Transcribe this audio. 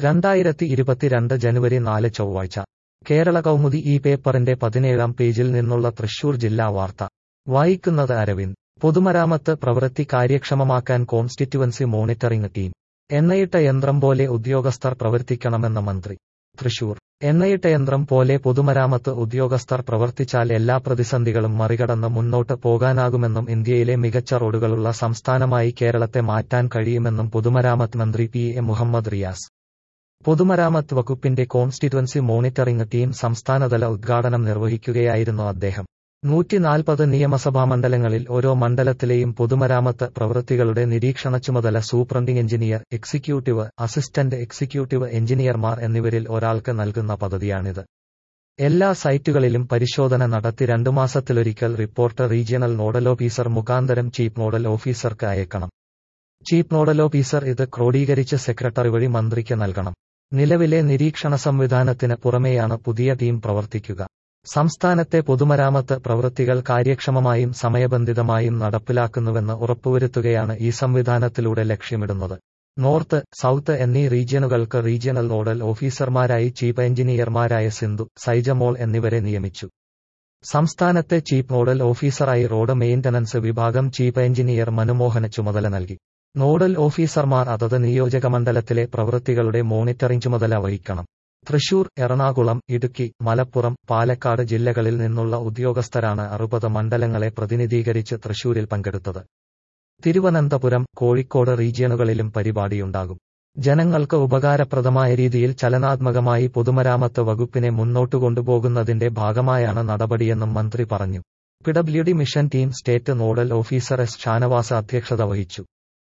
രണ്ടായിരത്തി ഇരുപത്തിരണ്ട് ജനുവരി നാല് ചൊവ്വാഴ്ച കേരള കൗമുദി ഈ പേപ്പറിന്റെ പതിനേഴാം പേജിൽ നിന്നുള്ള തൃശൂർ ജില്ലാ വാർത്ത വായിക്കുന്നത് അരവിന്ദ് പൊതുമരാമത്ത് പ്രവൃത്തി കാര്യക്ഷമമാക്കാൻ കോൺസ്റ്റിറ്റ്യുവൻസി മോണിറ്ററിംഗ് ടീം എണ്ണയിട്ട യന്ത്രം പോലെ ഉദ്യോഗസ്ഥർ പ്രവർത്തിക്കണമെന്ന മന്ത്രി തൃശൂർ എണ്ണയിട്ട യന്ത്രം പോലെ പൊതുമരാമത്ത് ഉദ്യോഗസ്ഥർ പ്രവർത്തിച്ചാൽ എല്ലാ പ്രതിസന്ധികളും മറികടന്ന് മുന്നോട്ട് പോകാനാകുമെന്നും ഇന്ത്യയിലെ മികച്ച റോഡുകളുള്ള സംസ്ഥാനമായി കേരളത്തെ മാറ്റാൻ കഴിയുമെന്നും പൊതുമരാമത്ത് മന്ത്രി പി എ മുഹമ്മദ് റിയാസ് പൊതുമരാമത്ത് വകുപ്പിന്റെ കോൺസ്റ്റിറ്റ്യുവൻസി മോണിറ്ററിംഗ് ടീം സംസ്ഥാനതല ഉദ്ഘാടനം നിർവഹിക്കുകയായിരുന്നു അദ്ദേഹം നൂറ്റിനാൽപ്പത് നിയമസഭാ മണ്ഡലങ്ങളിൽ ഓരോ മണ്ഡലത്തിലെയും പൊതുമരാമത്ത് പ്രവൃത്തികളുടെ നിരീക്ഷണ ചുമതല superintending engineer executive assistant executive എഞ്ചിനീയർമാർ എന്നിവരിൽ ഒരാൾക്ക് നൽകുന്ന പദ്ധതിയാണിത് എല്ലാ സൈറ്റുകളിലും പരിശോധന നടത്തി രണ്ടു മാസത്തിലൊരിക്കൽ റിപ്പോർട്ട് റീജിയണൽ നോഡൽ ഓഫീസർ മുഖാന്തരം ചീഫ് നോഡൽ ഓഫീസർക്ക് അയക്കണം ചീഫ് നോഡൽ ഓഫീസർ ഇത് ക്രോഡീകരിച്ച് സെക്രട്ടറി വഴി മന്ത്രിക്ക് നൽകണം നിലവിലെ നിരീക്ഷണ സംവിധാനത്തിന് പുറമെയാണ് പുതിയ ടീം പ്രവർത്തിക്കുക സംസ്ഥാനത്തെ പൊതുമരാമത്ത് പ്രവൃത്തികൾ കാര്യക്ഷമമായും സമയബന്ധിതമായും നടപ്പിലാക്കുന്നുവെന്ന് ഉറപ്പുവരുത്തുകയാണ് ഈ സംവിധാനത്തിലൂടെ ലക്ഷ്യമിടുന്നത് നോർത്ത് സൗത്ത് എന്നീ റീജിയനുകൾക്ക് റീജിയണൽ നോഡൽ ഓഫീസർമാരായി ചീഫ് എഞ്ചിനീയർമാരായ സിന്ധു സൈജമോൾ എന്നിവരെ നിയമിച്ചു സംസ്ഥാനത്തെ ചീഫ് നോഡൽ ഓഫീസറായി റോഡ് മെയിന്റനൻസ് വിഭാഗം ചീഫ് എഞ്ചിനീയർ മനുമോഹന് ചുമതല നൽകി നോഡൽ ഓഫീസർമാർ അതത് നിയോജക മണ്ഡലത്തിലെ പ്രവൃത്തികളുടെ മോണിറ്ററിംഗ് ചുമതല വഹിക്കണം തൃശൂർ എറണാകുളം ഇടുക്കി മലപ്പുറം പാലക്കാട് ജില്ലകളിൽ നിന്നുള്ള ഉദ്യോഗസ്ഥരാണ് അറുപത് മണ്ഡലങ്ങളെ പ്രതിനിധീകരിച്ച് തൃശൂരിൽ പങ്കെടുത്തത് തിരുവനന്തപുരം കോഴിക്കോട് റീജിയനുകളിലും പരിപാടിയുണ്ടാകും ജനങ്ങൾക്ക് ഉപകാരപ്രദമായ രീതിയിൽ ചലനാത്മകമായി പൊതുമരാമത്ത് വകുപ്പിനെ മുന്നോട്ടു കൊണ്ടുപോകുന്നതിന്റെ ഭാഗമായാണ് നടപടിയെന്നും മന്ത്രി പറഞ്ഞു PWD mission team state nodal officer S Shanavas അധ്യക്ഷത വഹിച്ചു